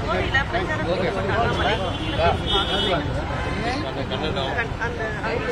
மோடியில பிரச்சாரம் செய்ய சொன்ன அண்ணாமலை அந்த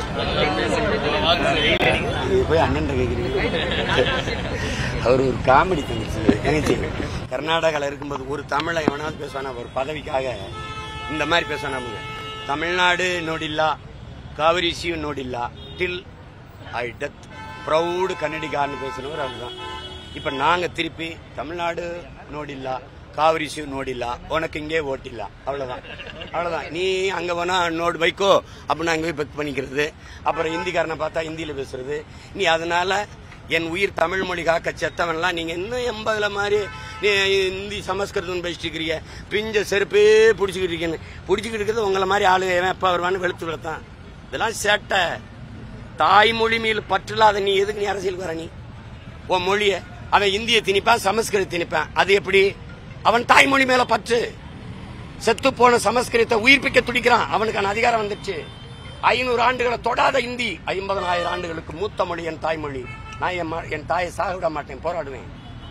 இது போய் அண்ணன் கேட்குறீங்க அவர் ஒரு காமெடி தங்கச்சி தங்கச்சி கர்நாடகாவில் இருக்கும்போது ஒரு தமிழை எவனாவது பேசுவானா ஒரு பதவிக்காக இந்த மாதிரி பேசுவானா தமிழ்நாடு நோடில்லா காவிரி சிவ நோடில்லா டில் ஐ டெத் ப்ரௌடு கன்னடிகார்னு பேசினவர் அவர் தான் இப்போ நாங்கள் திருப்பி தமிழ்நாடு நோடில்லா காவிரி சிவ நோடில்லா உனக்கு இங்கே ஓட்டில்லா அவ்வளோதான் அவ்வளோதான் நீ அங்கே போனா நோடு வைக்கோ அப்படின்னு அங்கே போய் பெக் பண்ணிக்கிறது அப்புறம் ஹிந்திக்காரனை பார்த்தா ஹிந்தியில் பேசுறது நீ அதனால என் உயிர் தமிழ் மொழி காக்க செத்தவன்லாம் நீங்க இன்னும் எண்பதுல மாதிரி நீ ஹிந்தி சமஸ்கிருதம் பேசிட்டு இருக்கிறீங்க பிஞ்ச செருப்பே பிடிச்சிக்கிட்டு இருக்கீங்க பிடிச்சிக்கிட்டு இருக்கிறது உங்களை மாதிரி ஆளு எவன் எப்ப வருவான்னு வெளுத்து விடத்தான் இதெல்லாம் சேட்டை தாய்மொழி மேல் பற்றில்லாத நீ எதுக்கு நீ அரசியலுக்கு வர நீ உன் மொழிய அவன் இந்திய திணிப்பான் சமஸ்கிருத திணிப்பான் அது எப்படி அவன் தாய்மொழி மேல பற்று செத்து போன சமஸ்கிருதத்தை உயிர்ப்பிக்க துடிக்கிறான் அவனுக்கான அதிகாரம் வந்துச்சு ஐநூறு ஆண்டுகளை தொடாத இந்தி ஐம்பதனாயிரம் ஆண்டுகளுக்கு மூத்த மொழி என் தாய்மொழி நான் என் ம- என் தாயை சாக விட மாட்டேன் போராடுவேன்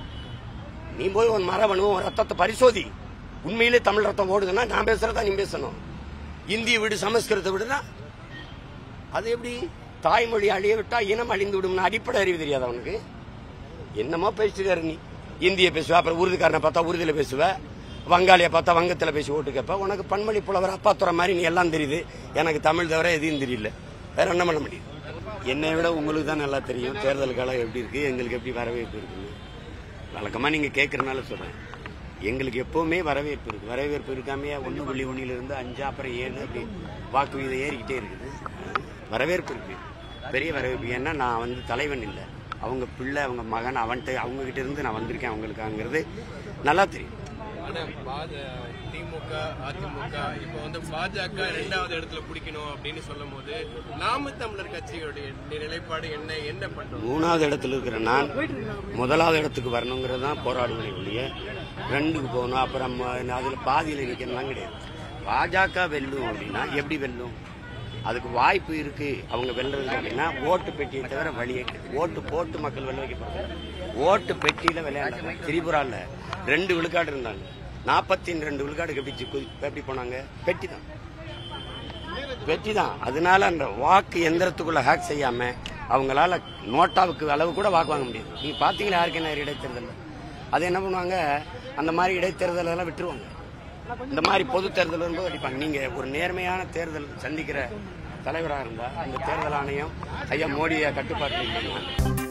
நீ போய் உன் மரபணு உன் ரத்தத்தை பரிசோதி உண்மையிலே தமிழ் ரத்தம் ஓடுதுன்னா நான் பேசுறதா நீ பேசணும் இந்திய விடு சமஸ்கிருதத்தை விடுனா அது எப்படி தாய்மொழி அழிய விட்டா இனம் அழிந்து விடும்னு அடிப்படை அறிவு தெரியாது அவனுக்கு என்னமோ பேசிட்டு நீ இந்திய பேசுவ அப்புறம் உருதுக்காரனை பார்த்தா உருதுல பேசுவ வங்காளியை பார்த்தா வங்கத்துல பேசி ஓட்டு கேட்ப உனக்கு பன்மொழி புலவர் அப்பா துறை மாதிரி நீ எல்லாம் தெரியுது எனக்கு தமிழ் தவிர எதையும் தெரியல வேற என்ன பண்ண முடியும் என்னை விட உங்களுக்கு தான் நல்லா தெரியும் தேர்தல் காலம் எப்படி இருக்கு எங்களுக்கு எப்படி வரவேற்பு இருக்குன்னு வழக்கமா நீங்க கேட்கறதுனால சொல்றேன் எங்களுக்கு எப்பவுமே வரவேற்பு இருக்கு வரவேற்பு இருக்காமையா ஒன்று புள்ளி ஒன்றில இருந்து அஞ்சு அப்புறம் ஏழு அப்படி வாக்கு விகிதம் ஏறிக்கிட்டே இருக்குது வரவேற்பு இருக்கு பெரிய வரவேற்பு ஏன்னா நான் வந்து தலைவன் இல்லை அவங்க பிள்ளை அவங்க மகன் அவன்கிட்ட அவங்க கிட்ட இருந்து நான் வந்திருக்கேன் அவங்களுக்காங்கிறது நல்லா தெரியும் ஆனா பாஜ திமுக அதிமுக இப்ப வந்து பாஜக இரண்டாவது இடத்துல பிடிக்கணும் அப்படின்னு சொல்லும் போது நாம தமிழர் கட்சிகளுடைய நிலைப்பாடு என்ன என்ன பண்றோம் மூணாவது இடத்துல இருக்கிற நான் முதலாவது இடத்துக்கு வரணுங்கிறது தான் போராடுவேன் ஒழிய ரெண்டுக்கு போகணும் அப்புறம் ம- அதுல பாதியில் நிற்கணும்லாம் கிடையாது பாஜக வெல்லும் அப்படின்னா எப்படி வெல்லும் அதுக்கு வாய்ப்பு இருக்கு அவங்க வெல்றது அப்படின்னா ஓட்டு பெட்டியை தவிர வழியே கிடையாது. ஓட்டு போட்டு மக்கள் வெல்ல வைக்கப்படுறது ஓட்டு பெட்டியில விளையாண்டாங்க திரிபுரால ரெண்டு விழுக்காடு இருந்தாங்க நாற்பத்தி ரெண்டு விழுக்காடு எப்படி சி- கு- எப்படி போனாங்க பெட்டி தான் வெற்றி தான் அதனால அந்த வாக்கு எந்திரத்துக்குள்ள ஹேக் செய்யாம அவங்களால நோட்டாவுக்கு அளவு கூட வாக்கு வாங்க முடியாது நீங்க பாத்தீங்களா யாருக்கு என்ன இடைத்தேர்தல் அது என்ன பண்ணுவாங்க அந்த மாதிரி இடைத்தேர்தல் எல்லாம் விட்டுருவாங்க இந்த மாதிரி பொது தேர்தல் வரும்போது அடிப்பாங்க நீங்க ஒரு நேர்மையான தேர்தல் சந்திக்கிற தலைவராக இருந்தா அந்த தேர்தல் ஆணையம் ஐயா மோடியை கட்டுப்பாட்டில் இல்லைன்னா